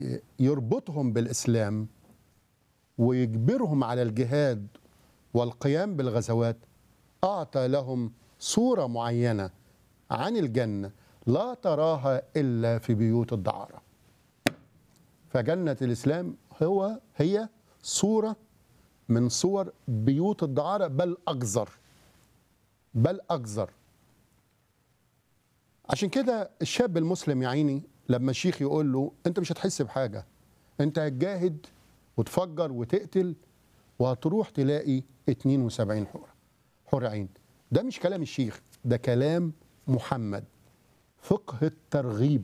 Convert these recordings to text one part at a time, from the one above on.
يربطهم بالإسلام ويجبرهم على الجهاد والقيام بالغزوات أعطى لهم صورة معينة عن الجنة لا تراها إلا في بيوت الدعارة فجنة الإسلام هو هي صورة من صور بيوت الدعارة بل أجزر بل أجزر عشان كده الشاب المسلم يا عيني لما الشيخ يقول له انت مش هتحس بحاجه انت هتجاهد وتفجر وتقتل وهتروح تلاقي 72 حور حور عين ده مش كلام الشيخ ده كلام محمد فقه الترغيب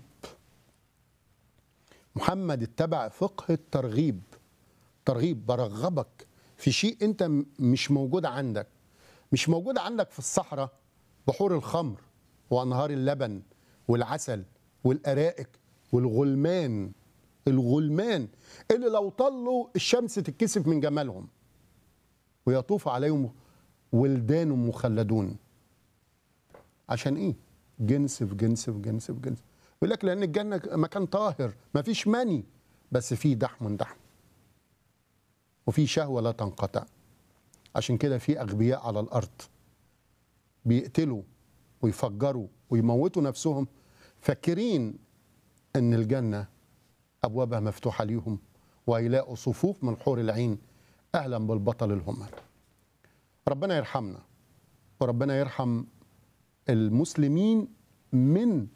محمد اتبع فقه الترغيب ترغيب برغبك في شيء انت م- مش موجود عندك مش موجود عندك في الصحراء بحور الخمر وانهار اللبن والعسل والارائك والغلمان الغلمان اللي لو طلوا الشمس تتكسف من جمالهم ويطوف عليهم ولدان مخلدون عشان ايه جنس في جنس في جنس في جنس يقول لك لان الجنه مكان طاهر ما فيش مني بس فيه دحم دحم وفي شهوه لا تنقطع عشان كده في اغبياء على الارض بيقتلوا ويفجروا ويموتوا نفسهم فاكرين ان الجنه ابوابها مفتوحه ليهم وهيلاقوا صفوف من حور العين اهلا بالبطل الهمل ربنا يرحمنا وربنا يرحم المسلمين من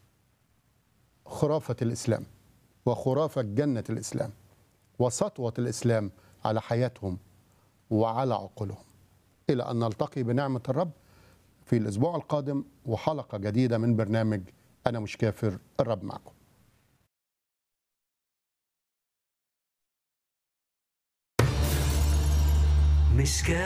خرافه الاسلام وخرافه جنه الاسلام وسطوه الاسلام على حياتهم وعلى عقولهم الى ان نلتقي بنعمه الرب في الاسبوع القادم وحلقه جديده من برنامج انا مش كافر الرب معكم مش